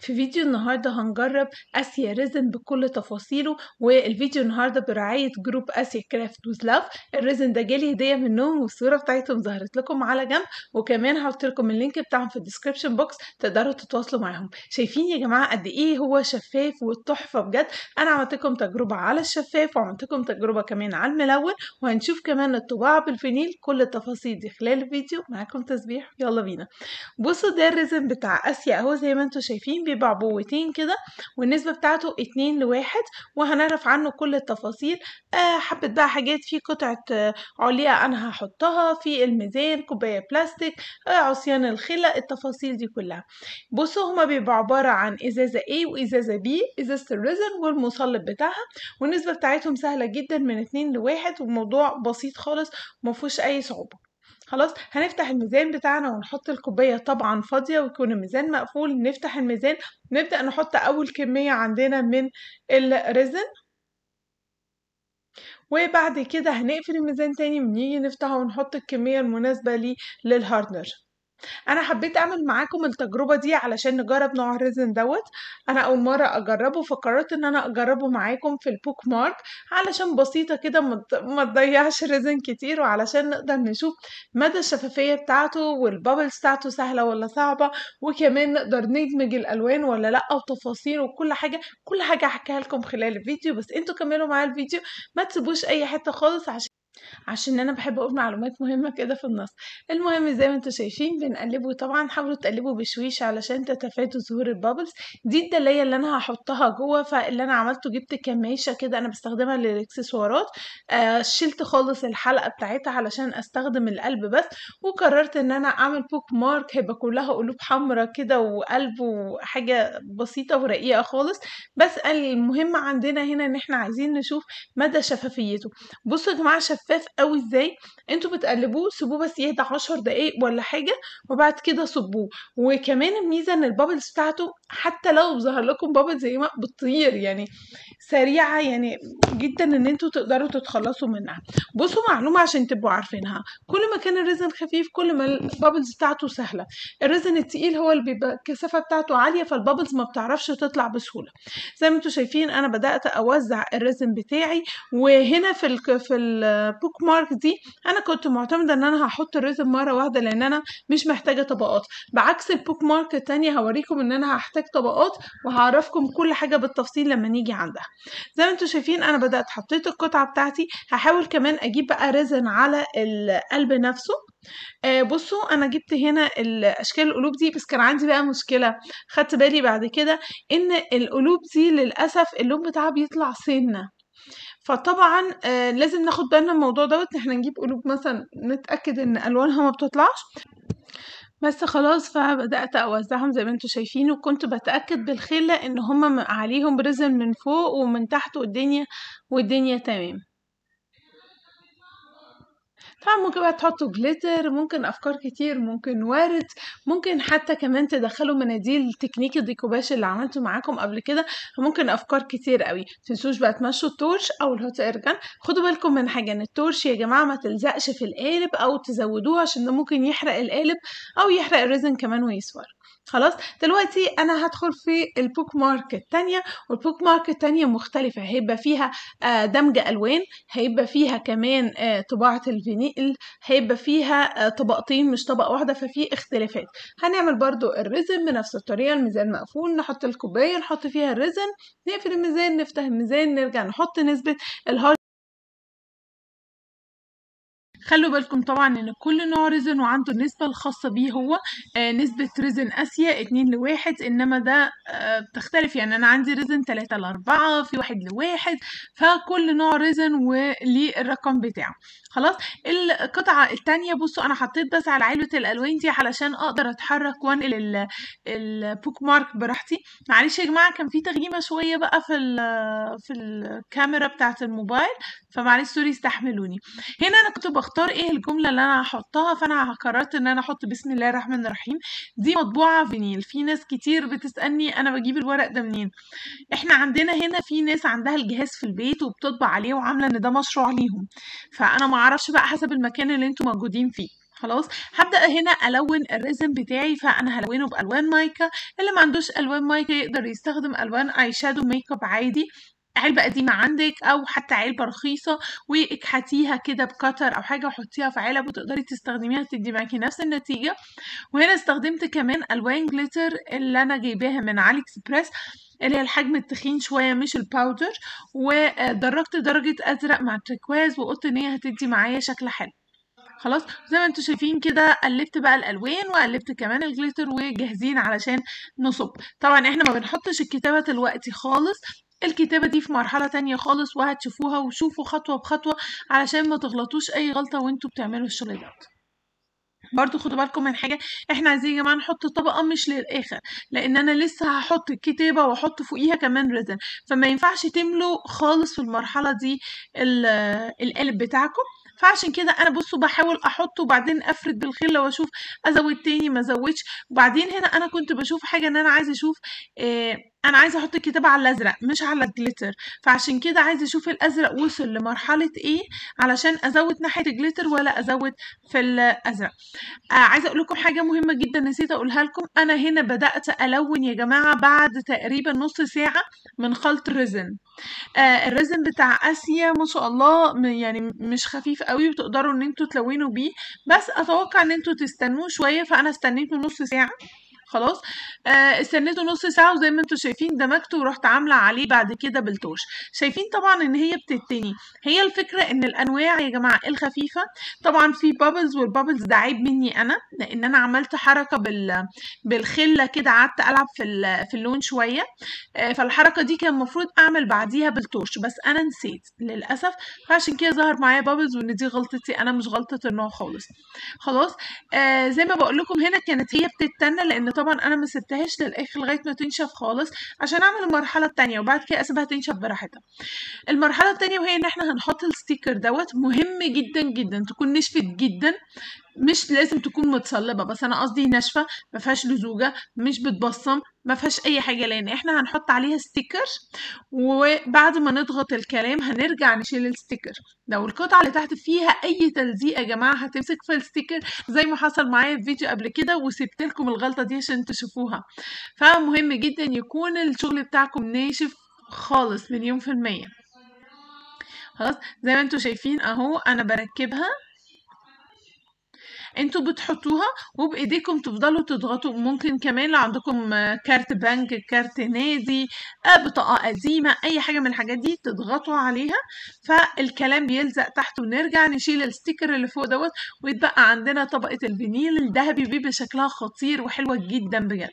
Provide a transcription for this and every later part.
في فيديو النهاردة هنجرب آسيا ريزن بكل تفاصيله والفيديو النهاردة برعاية جروب آسيا كرافت ويز لاف الريزن ده جالي هدية منهم والصورة بتاعتهم ظهرت لكم على جنب وكمان هحط لكم اللينك بتاعهم في الديسكربشن بوكس تقدروا تتواصلوا معاهم شايفين يا جماعة قد ايه هو شفاف والتحفة بجد انا عملت لكم تجربة على الشفاف وعملت لكم تجربة كمان على الملون وهنشوف كمان الطباعة بالفينيل كل التفاصيل دي خلال الفيديو معاكم تسبيح يلا بينا بصوا ده الريزن بتاع اسيا اهو زي ما انتم شايفين بيبقى عبوتين كده والنسبة بتاعته اتنين لواحد وهنعرف عنه كل التفاصيل آه حبة بقى حاجات في قطعة آه عليا انا هحطها في الميزان كوباية بلاستيك آه عصيان الخلة التفاصيل دي كلها بصوا هما بيبقوا عبارة عن ازازة A وازازة B ازازة الريزن والمصلب بتاعها والنسبة بتاعتهم سهلة جدا من اتنين لواحد والموضوع بسيط خالص ومفهوش اي صعوبة خلاص هنفتح الميزان بتاعنا ونحط الكوباية طبعا فاضية ويكون الميزان مقفول نفتح الميزان نبدأ نحط أول كمية عندنا من الريزن وبعد كده هنقفل الميزان تاني ونيجي نفتحه ونحط الكمية المناسبة ليه للهاردنر انا حبيت اعمل معاكم التجربه دي علشان نجرب نوع الريزن دوت انا اول مره اجربه فقررت ان انا اجربه معاكم في البوك مارك علشان بسيطه كده ما تضيعش ريزن كتير وعلشان نقدر نشوف مدى الشفافيه بتاعته والبابلز بتاعته سهله ولا صعبه وكمان نقدر ندمج الالوان ولا لا وتفاصيل وكل حاجه كل حاجه هحكيها لكم خلال الفيديو بس انتوا كملوا معايا الفيديو ما تسيبوش اي حته خالص عشان عشان انا بحب اقول معلومات مهمه كده في النص المهم زي ما انتم شايفين بنقلبه طبعا حاولوا تقلبوا بشويش علشان تتفادوا ظهور البابلز دي الدليه اللي انا هحطها جوه فاللي انا عملته جبت كماشه كده انا بستخدمها للاكسسوارات آه شلت خالص الحلقه بتاعتها علشان استخدم القلب بس وقررت ان انا اعمل بوك مارك هيبقى كلها قلوب حمراء كده وقلب وحاجه بسيطه ورقيقه خالص بس المهم عندنا هنا ان احنا عايزين نشوف مدى شفافيته بصوا يا جماعه شفاف قوي ازاي انتوا بتقلبوه سيبوه بس يهدى 10 دقايق ولا حاجه وبعد كده صبوه وكمان الميزه ان البابلز بتاعته حتى لو ظهر لكم بابلز زي ما بتطير يعني سريعه يعني جدا ان انتوا تقدروا تتخلصوا منها بصوا معلومه عشان تبقوا عارفينها كل ما كان الريزن خفيف كل ما البابلز بتاعته سهله الريزن التقيل هو اللي بيبقى الكثافه بتاعته عاليه فالبابلز ما بتعرفش تطلع بسهوله زي ما انتوا شايفين انا بدات اوزع الريزن بتاعي وهنا في ال في البوك مارك دي انا كنت معتمده ان انا هحط الريزن مره واحده لان انا مش محتاجه طبقات بعكس البوك مارك التانية هوريكم ان انا هحتاج طبقات وهعرفكم كل حاجه بالتفصيل لما نيجي عندها زي ما انتم شايفين انا بدات حطيت القطعه بتاعتي هحاول كمان اجيب بقى ريزن على القلب نفسه آه بصوا انا جبت هنا الاشكال القلوب دي بس كان عندي بقى مشكله خدت بالي بعد كده ان القلوب دي للاسف اللون بتاعها بيطلع سنه فطبعا آه لازم ناخد بالنا من الموضوع دوت ان احنا نجيب قلوب مثلا نتاكد ان الوانها ما بتطلعش بس خلاص فبدأت أوزعهم زي ما انتوا شايفين وكنت بتأكد بالخلة ان هما عليهم ريزن من فوق ومن تحت والدنيا والدنيا تمام طبعا ممكن بقى تحطوا جليتر ممكن افكار كتير ممكن وارد ممكن حتى كمان تدخلوا مناديل تكنيك الديكوباش اللي عملته معاكم قبل كده ممكن افكار كتير قوي تنسوش بقى تمشوا التورش او الهوت ايرجان خدوا بالكم من حاجه ان التورش يا جماعه ما تلزقش في القالب او تزودوه عشان ده ممكن يحرق القالب او يحرق الريزن كمان ويسور خلاص دلوقتي انا هدخل في البوك مارك التانية والبوك مارك التانية مختلفة هيبقى فيها آه دمج الوان هيبقى فيها كمان آه طباعة الفينيل هيبقى فيها آه طبقتين مش طبقة واحدة ففي اختلافات هنعمل برضو الريزن بنفس الطريقة الميزان مقفول نحط الكوباية نحط فيها الريزن نقفل الميزان نفتح الميزان نرجع نحط نسبة الهارد خلوا بالكم طبعا ان كل نوع ريزن وعنده النسبة الخاصة بيه هو آه نسبة ريزن اسيا اتنين لواحد انما ده آه بتختلف يعني انا عندي ريزن تلاتة لاربعة في واحد لواحد فكل نوع ريزن وليه الرقم بتاعه خلاص القطعة التانية بصوا انا حطيت بس على علبة الالوان دي علشان اقدر اتحرك وانقل البوك مارك براحتي معلش يا جماعة كان في تغييمة شوية بقى في في الكاميرا بتاعة الموبايل فمعلش سوري استحملوني هنا انا كنت بختار ايه الجمله اللي انا هحطها فانا قررت ان انا احط بسم الله الرحمن الرحيم دي مطبوعه فينيل في ناس كتير بتسالني انا بجيب الورق ده منين احنا عندنا هنا في ناس عندها الجهاز في البيت وبتطبع عليه وعامله ان ده مشروع ليهم فانا ما اعرفش بقى حسب المكان اللي انتوا موجودين فيه خلاص هبدأ هنا ألون الريزن بتاعي فأنا هلونه بألوان مايكا اللي ما عندوش ألوان مايكا يقدر يستخدم ألوان اي شادو ميك اب عادي علبة قديمة عندك أو حتى علبة رخيصة واكحتيها كده بكتر أو حاجة وحطيها في علب وتقدري تستخدميها تدي معاكي نفس النتيجة وهنا استخدمت كمان ألوان جليتر اللي أنا جايباها من علي اكسبريس اللي هي الحجم التخين شوية مش الباودر ودرجت درجة أزرق مع التركواز وقلت إن هي هتدي معايا شكل حلو خلاص زي ما انتم شايفين كده قلبت بقى الالوان وقلبت كمان الجليتر وجاهزين علشان نصب طبعا احنا ما بنحطش الكتابه دلوقتي خالص الكتابة دي في مرحلة تانية خالص وهتشوفوها وشوفوا خطوة بخطوة علشان ما تغلطوش أي غلطة وانتوا بتعملوا الشغل ده برضو خدوا بالكم من حاجة احنا عايزين يا جماعة نحط طبقة مش للآخر لأن أنا لسه هحط الكتابة وأحط فوقيها كمان ريزن فما ينفعش تملوا خالص في المرحلة دي القالب بتاعكم فعشان كده انا بصوا بحاول احط وبعدين افرد بالخله واشوف ازود تاني ما ازودش وبعدين هنا انا كنت بشوف حاجه ان انا عايزه اشوف آه انا عايزه احط الكتابه على الازرق مش على الجليتر فعشان كده عايزه اشوف الازرق وصل لمرحله ايه علشان ازود ناحيه الجليتر ولا ازود في الازرق آه عايزه اقول لكم حاجه مهمه جدا نسيت اقولها لكم انا هنا بدات الون يا جماعه بعد تقريبا نص ساعه من خلط الريزن آه الريزن بتاع اسيا ما شاء الله يعني مش خفيف قوي وتقدروا ان انتوا تلونوا بيه بس اتوقع ان انتوا تستنوه شويه فانا استنيته نص ساعه خلاص آه استنيته نص ساعه وزي ما انتم شايفين دمجته ورحت عامله عليه بعد كده بالتوش شايفين طبعا ان هي بتتني هي الفكره ان الانواع يا جماعه الخفيفه طبعا في بابلز والبابلز ده عيب مني انا لان انا عملت حركه بال بالخله كده قعدت العب في في اللون شويه آه فالحركه دي كان المفروض اعمل بعديها بالتوش بس انا نسيت للاسف فعشان كده ظهر معايا بابلز وان دي غلطتي انا مش غلطه النوع خالص خلاص آه زي ما بقول لكم هنا كانت هي بتتنى لان طبعا انا ما سبتهاش للاخر لغايه ما تنشف خالص عشان اعمل المرحله التانية وبعد كده اسيبها تنشف براحتها المرحله التانية وهي ان احنا هنحط الستيكر دوت مهم جدا جدا تكون نشفت جدا مش لازم تكون متصلبه بس انا قصدي ناشفه ما فيهاش لزوجه مش بتبصم ما فيهاش اي حاجه لان احنا هنحط عليها ستيكر وبعد ما نضغط الكلام هنرجع نشيل الستيكر لو القطعه اللي تحت فيها اي تلزيق يا جماعه هتمسك في الستيكر زي ما حصل معايا في فيديو قبل كده وسبت لكم الغلطه دي عشان تشوفوها فمهم جدا يكون الشغل بتاعكم ناشف خالص مليون في المية خلاص زي ما انتوا شايفين اهو انا بركبها انتوا بتحطوها وبايديكم تفضلوا تضغطوا ممكن كمان لو عندكم كارت بنك كارت نادي بطاقه قديمه اي حاجه من الحاجات دي تضغطوا عليها فالكلام بيلزق تحت ونرجع نشيل الستيكر اللي فوق دوت ويتبقى عندنا طبقه الفينيل الذهبي بيبقى شكلها خطير وحلوه جدا بجد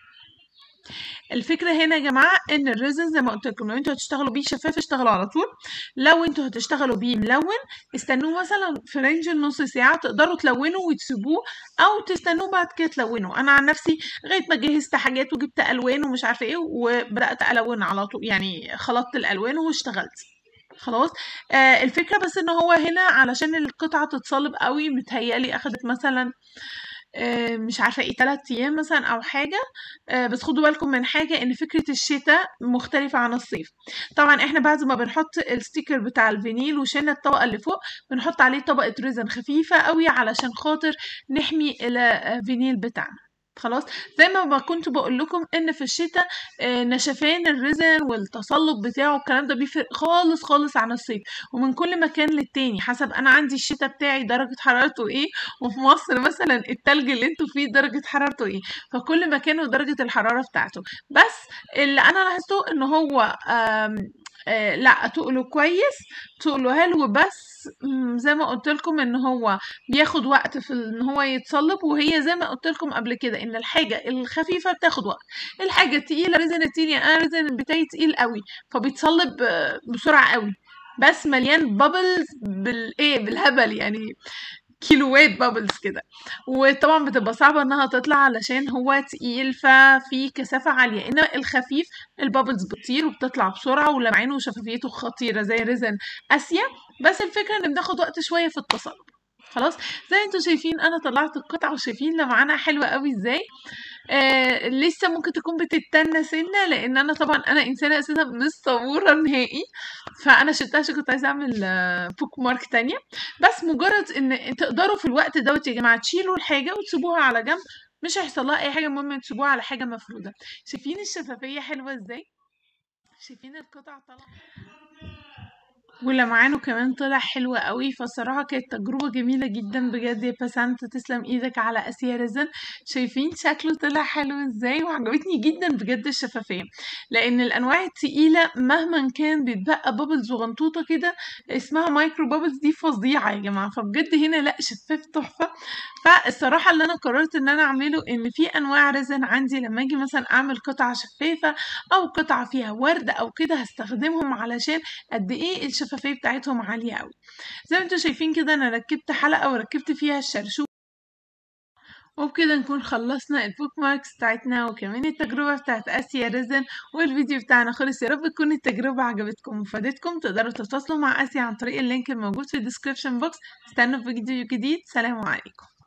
الفكره هنا يا جماعه ان الريزن زي ما قلت لكم لو انتوا هتشتغلوا بيه شفاف اشتغلوا على طول لو انتوا هتشتغلوا بيه ملون استنوه مثلا في رينج النص ساعه تقدروا تلونوا وتسيبوه او تستنوه بعد كده تلونوا انا عن نفسي لغايه ما جهزت حاجات وجبت الوان ومش عارفه ايه وبدات الون على طول يعني خلطت الالوان واشتغلت خلاص آه الفكره بس ان هو هنا علشان القطعه تتصلب قوي متهيالي اخدت مثلا آه مش عارفه ايه 3 ايام مثلا او حاجه آه بس خدوا بالكم من حاجه ان فكره الشتاء مختلفه عن الصيف طبعا احنا بعد ما بنحط الستيكر بتاع الفينيل وشلنا الطبقه اللي فوق بنحط عليه طبقه ريزن خفيفه قوي علشان خاطر نحمي الفينيل بتاعنا خلاص زي ما كنت بقول لكم ان في الشتاء آه نشفان الريزن والتصلب بتاعه الكلام ده بيفرق خالص خالص عن الصيف ومن كل مكان للتاني حسب انا عندي الشتاء بتاعي درجة حرارته ايه وفي مصر مثلا التلج اللي انتوا فيه درجة حرارته ايه فكل مكان ودرجة الحرارة بتاعته بس اللي انا لاحظته ان هو آه لا تقله كويس تقله حلو بس زي ما قلت لكم ان هو بياخد وقت في ان هو يتصلب وهي زي ما قلت لكم قبل كده ان الحاجه الخفيفه بتاخد وقت الحاجه التقيله ريزن التقيل يعني انا ريزن بتاعي تقيل قوي فبيتصلب بسرعه قوي بس مليان بابلز بالايه بالهبل يعني كيلوات بابلز كده وطبعا بتبقى صعبة انها تطلع علشان هو تقيل ففي كثافة عالية انما الخفيف البابلز بتطير وبتطلع بسرعة ولمعانه وشفافيته خطيرة زي ريزن اسيا بس الفكرة ان بناخد وقت شوية في التصلب خلاص زي ما انتم شايفين انا طلعت القطعه وشايفين لمعانها حلوه قوي ازاي آه لسه ممكن تكون بتتنى سنه لان انا طبعا انا انسانه اساسا مش صبوره نهائي فانا شلتها عشان كنت عايزه اعمل آه بوك مارك تانية بس مجرد ان تقدروا في الوقت دوت يا جماعه تشيلوا الحاجه وتسيبوها على جنب مش هيحصل لها اي حاجه المهم تسيبوها على حاجه مفروده شايفين الشفافيه حلوه ازاي شايفين القطع طالعه ولمعانه كمان طلع حلو قوي فالصراحة كانت تجربة جميلة جدا بجد يا بسنت تسلم ايدك على اسيا رزن شايفين شكله طلع حلو ازاي وعجبتني جدا بجد الشفافية لان الانواع التقيلة مهما كان بيتبقى بابلز وغنطوطة كده اسمها مايكرو بابلز دي فظيعة يا جماعة فبجد هنا لا شفاف تحفة فالصراحة اللي انا قررت ان انا اعمله ان في انواع رزن عندي لما اجي مثلا اعمل قطعة شفافة او قطعة فيها ورد او كده هستخدمهم علشان قد ايه الشفافية بتاعتهم عالية قوي زي ما انتم شايفين كده انا ركبت حلقة وركبت فيها الشرشوب وبكده نكون خلصنا البوك ماركس بتاعتنا وكمان التجربة بتاعت آسيا ريزن والفيديو بتاعنا خلص يا رب تكون التجربة عجبتكم وفادتكم تقدروا تتواصلوا مع آسيا عن طريق اللينك الموجود في الديسكريبشن بوكس استنوا في فيديو جديد سلام عليكم